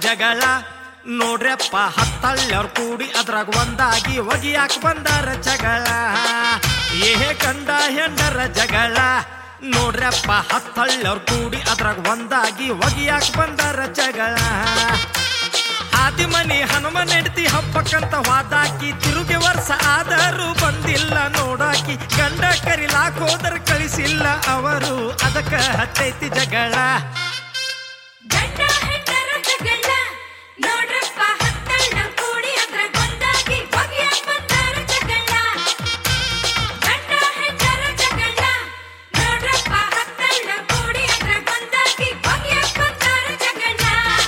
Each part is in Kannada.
ಜಗಳ ನೋಡ್ರಪ್ಪ ಹತ್ತಳ್ಳವ್ರ ಕೂಡಿ ಅದ್ರಾಗ ಒಂದಾಗಿ ಒಗಿಯಾಕ ಬಂದಾರ ಜಗಳ ಏ ಗಂಡ ಹೆಂಡರ ಜಗಳ ನೋಡ್ರಪ್ಪ ಹತ್ತಳ್ಳವ್ರ ಕೂಡಿ ಅದ್ರಾಗ ಒಂದಾಗಿ ಒಗಿಯಾಕ ಬಂದಾರ ಜಗಳ ಆದಿಮನಿ ಹನುಮನ್ ಹೆಂಡತಿ ಹಬ್ಬಕ್ಕಂತ ವಾದಾಕಿ ತಿರುಗಿ ವರ್ಷ ಆದರೂ ಬಂದಿಲ್ಲ ನೋಡಾಕಿ ಗಂಡ ಕರಿಲಾಕ್ ಹೋದರ ಕಳಿಸಿಲ್ಲ ಅವರು ಅದಕ್ಕ ಹತ್ತೈತಿ ಜಗಳ ಗಂಡ ಹೆಂಡರ ಜಗಳ ನೋಡ್ರಪ್ಪ ಹತ್ತಳ್ಳ ಕೂಡಿ ಅದ್ರ ಗೊಂದಾಗಿ ಬಗೆಯಾಕ್ ಬಂದಾರ ಜಗಳ ಗಂಡ ಹೆಂಡರ ಜಗಳ ನೋಡ್ರಪ್ಪ ಹತ್ತಳ್ಳ ಕೂಡಿ ಅದ್ರ ಗೊಂದಾಗಿ ಬಗೆಯಾಕ್ ಬಂದಾರ ಜಗಳ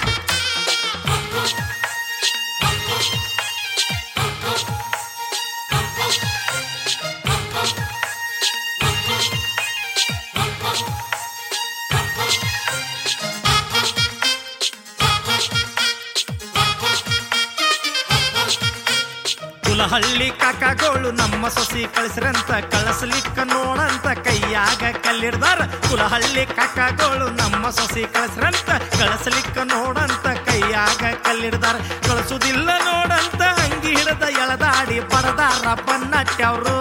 ಕುಲಹಳ್ಳಿ ಕಾಕಾಗೋಳು ನಮ್ಮ ಸೊಸಿ ಕಳಿಸ್ರಂತ ಕಳಿಸ್ಲಿಕ್ಕ ನೋಡಂತ ಕೈಯಾಗ ಕಲ್ಲಿಡ್ದಾರ ಕುಲಹಳ್ಳಿ ಕಾಕಾಗೋಳು ನಮ್ಮ ಸೊಸಿ ಕಳಿಸ್ರಂತ ಕಳಿಸ್ಲಿಕ್ಕ ನೋಡಂತ ಕೈಯಾಗ ಕಲ್ಲಿಡ್ದಾರ ಕಳಿಸುದಿಲ್ಲ ನೋಡಂತ ಅಂಗಿ ಹಿಡ್ದ ಎಳದಾಡಿ ಪರದಾರ ಬನ್ನಟ್ಟವ್ರು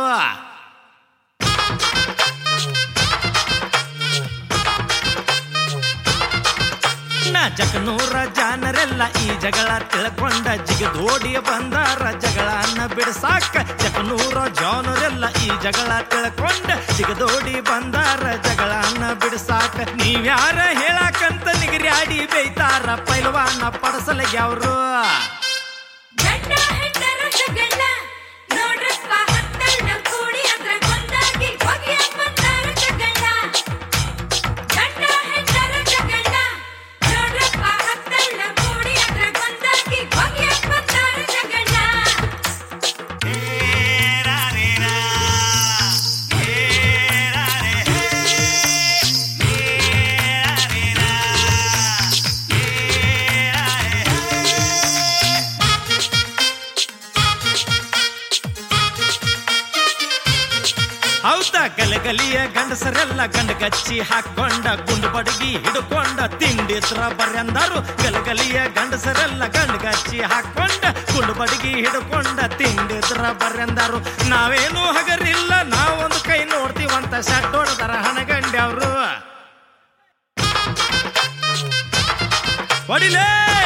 ನಾ ಜಗನೂರ ಜಾನರೆಲ್ಲ ಈ ಜಗಳ ತಿಳ್ಕೊಂಡ ಜಿಗದೋಡಿ ಬಂದಾರ ಜಗಳನ್ನ ಬಿಡ್ಸಾಕ ಜಗನೂರ ಜಾನರೆಲ್ಲ ಈ ಜಗಳ ತಿಳ್ಕೊಂಡ ಜಿಗದೋಡಿ ಬಂದಾರ ಜಗಳನ್ನ ಬಿಡ್ಸಾಕ ನೀವ್ಯಾರ ಹೇಳಾಕಂತ ನಿಗರ್ಯಾಡಿ ಬೈತಾರ ಪೈಲ್ವಾನ ಪಡಸಲಗ್ಯಾವ್ರು ಗಂಡ ಹೆಂಡರ ಜಗಳ ನೋಡ್ರಪ್ಪ ಹತ್ತಳ್ಳ ಕೂಡಿ ಅದ್ರ ಗೊಂದಾಗಿ ಬಗೆಯಾಕ್ ಬಂದಾರ ಜಗಳ ಗಂಡ ಹೆಂಡರ ಜಗಳ ನೋಡ್ರಪ್ಪ ಹತ್ತಳ್ಳ ಕೂಡಿ ಅದ್ರ ಗೊಂದಾಗಿ ಬಗೆಯಾಕ್ ಬಂದಾರ ಜಗಳ ಹೌದಾ ಗಲಗಲಿಯ ಗಂಡಸರೆಲ್ಲ ಗಂಡಗಚ್ಚಿ ಹಾಕೊಂಡ ಗುಂಡು ಬಡಗಿ ಹಿಡ್ಕೊಂಡ ತಿಂಡಿತ್ರ ಬರ್ಯಂದರು ಗಲಗಲಿಯ ಗಂಡಸರೆಲ್ಲ ಗಂಡಗಚ್ಚಿ ಹಾಕೊಂಡ ಗುಂಡು ಬಡಗಿ ಹಿಡ್ಕೊಂಡ ತಿಂಡಿತ್ರ ಬರ್ಯಂದರು ನಾವೇನು ಹಗರಿಲ್ಲ ನಾವೊಂದು ಕೈ ನೋಡ್ತೀವಂತ ಶಟ್ ಹೊಡೆದಾರ ಹಣಗಂಡ್ಯವ್ರು ಹೊಡಿಲೇ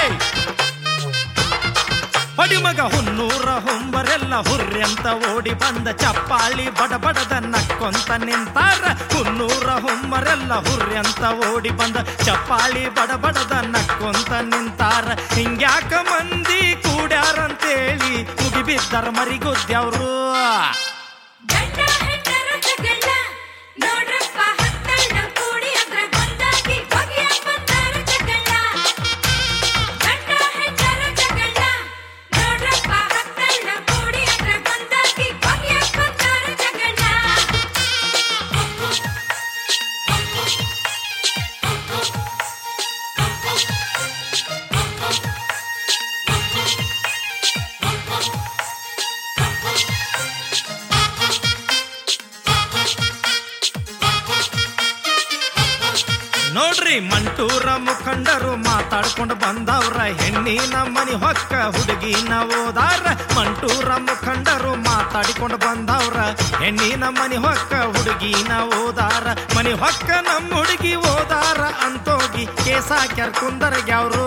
ಹೊಡಿ ಮಗ ಹುನ್ನೂರ ಹೊಂಬರೆಲ್ಲ ಹುರ್ರೆಂತ ಓಡಿ ಬಂದ ಚಪ್ಪಾಳಿ ಬಡ ಬಡದ ನಕ್ಕೊಂತ ನಿಂತಾರ ಹುನ್ನೂರ ಹೊಂಬರೆಲ್ಲ ಹುರ್ರೆಂತ ಓಡಿ ಬಂದ ಚಪ್ಪಾಳಿ ಬಡ ಬಡದ ನಕ್ಕೊಂತ ನಿಂತಾರ ಹಿಂಗ್ಯಾಕ ಮಂದಿ ಕೂಡ್ಯಾರಂತೇಳಿ ಮುಗಿಬಿದ್ದಾರ ಮರಿಗುದ್ಯವ್ರು ಗಂಡ ಹೆಂಡರ ಜಗಳ ನೋಡ್ರಪ್ಪ ಹತ್ತಳ್ಳ ಕೂಡಿ ಅದ್ರ ಗೊಂದಾಗಿ ಬಗೆಯಾಕ್ ಬಂದಾರ ಜಗಳ ಗಂಡ ಹೆಂಡರ ಜಗಳ ನೋಡ್ರಪ್ಪ ಹತ್ತಳ್ಳ ಕೂಡಿ ಅದ್ರ ಗೊಂದಾಗಿ ಬಗೆಯಾಕ್ ಬಂದಾರ ಜಗಳ ನೋಡ್ರಿ ಮಂಟೂರ ಮುಖಂಡರು ಮಾತಾಡ್ಕೊಂಡು ಬಂದವ್ರ ಹೆಣ್ಣಿನ ಮನಿ ಹೊಕ್ಕ ಹುಡುಗಿನ ಓದಾರ ಮಂಟೂರ ಮುಖಂಡರು ಮಾತಾಡಿಕೊಂಡು ಬಂದವ್ರ ಹೆಣ್ಣಿನ ಮನಿ ಹೊಕ್ಕ ಹುಡುಗಿನ ಓದಾರ ಮನಿ ಹೊಕ್ಕ ನಮ್ಮ ಹುಡುಗಿ ಓದಾರ ಅಂತೋಗಿ ಕೇಸ ಕೆರ್ಕುಂದರ್ಗ್ಯಾವ್ರು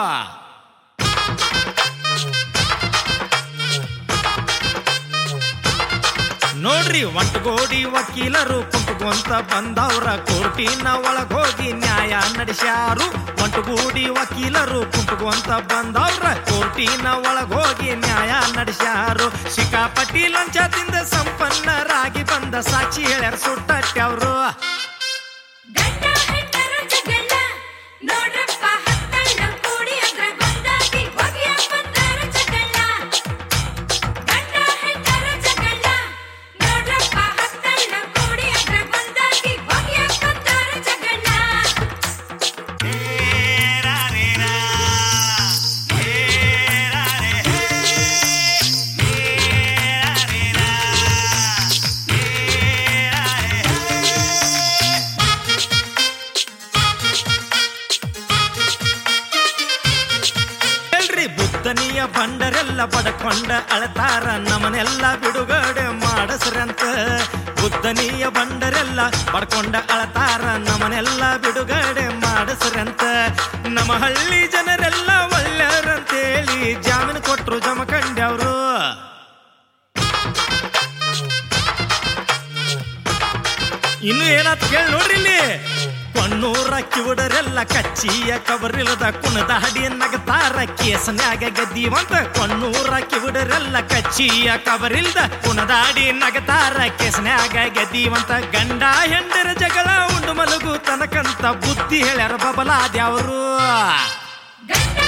ನೋಡ್ರಿ ಒಂಟಗೋಡಿ ವಕೀಲರು ಕುಂಟುಕೊಂತ ಬಂದವ್ರ ಕೋರ್ಟಿನ ಒಳಗೋಗಿ ನ್ಯಾಯ ನಡೆಸ್ಯಾರು ಒಂಟುಗೂಡಿ ವಕೀಲರು ಕುಂಟುಕೊಂತ ಬಂದವ್ರ ಕೋರ್ಟಿನ ಒಳಗೋಗಿ ನ್ಯಾಯ ನಡೆಸ್ಯಾರು ಸಿಕ್ಕಾಪಟ್ಟಿ ಲಂಚ ತಿಂದ ಸಂಪನ್ನರಾಗಿ ಬಂದ ಸಾಕ್ಷಿ ಹೇಳ್ಯಾರ ಸುಟ್ಟವ್ರು ಗಂಡ ಹೆಂಡರ ಜಗಳ ನೋಡ್ರಪ್ಪ ಹತ್ತಳ್ಳ ಕೂಡಿ ಅದ್ರ ಗೊಂದಾಗಿ ಬಗೆಯಾಕ್ ಬಂದಾರ ಜಗಳ ಗಂಡ ಹೆಂಡರ ಜಗಳ ನೋಡ್ರಪ್ಪ ಹತ್ತಳ್ಳ ಕೂಡಿ ಅದ್ರ ಗೊಂದಾಗಿ ಬಗೆಯಾಕ್ ಬಂದಾರ ಜಗಳ ಏ ಉದ್ದನಿಯ ಬಂಡರೆಲ್ಲ ಬಡ್ಕೊಂಡ ಅಳತಾರ ನಮನೆಲ್ಲ ಬಿಡುಗಡೆ ಮಾಡಸ್ರಂತ ಉದ್ದನಿಯ ಬಂಡರೆಲ್ಲ ಬಡ್ಕೊಂಡ ಅಳತಾರ ನಮನೆಲ್ಲ ಬಿಡುಗಡೆ ಮಾಡಸ್ರಂತ ನಮ್ಮ ಹಳ್ಳಿ ಜನರೆಲ್ಲ ಒಳ್ಳೆಯರಂತೇಳಿ ಜಾಮೀನು ಕೊಟ್ರು ಜಮಖಂಡ್ಯವರು ಇನ್ನು ಏನಾತ್ ಕೇಳಿ ನೋಡ್ರಿ ಇಲ್ಲಿ ಕೊಣ್ಣೂರ ಕಿವುಡರೆಲ್ಲ ಕಚ್ಚಿಯ ಕಬರಿಲ್ಲದ ಕುಣದಾಡಿ ನಗತಾರ ಕೇಸನ್ಯಾಗ ಗದ್ದಿವಂತ ಕೊಣ್ಣೂರ ಕಿವುಡರೆಲ್ಲ ಕಚ್ಚಿಯ ಕಬರಿಲ್ದ ಕುಣದಾಡಿ ನಗತಾರ ಕೇಸನ್ಯಾಗ ಗದ್ದಿವಂತ ಗಂಡ ಹೆಂಡರ ಜಗಳ ಉಂಡು ಮಲಗು ತನಕಂತ ಬುದ್ಧಿ ಹೇಳ್ಯಾರ ಬಬಲಾದ್ಯಾವರು ಗಂಡ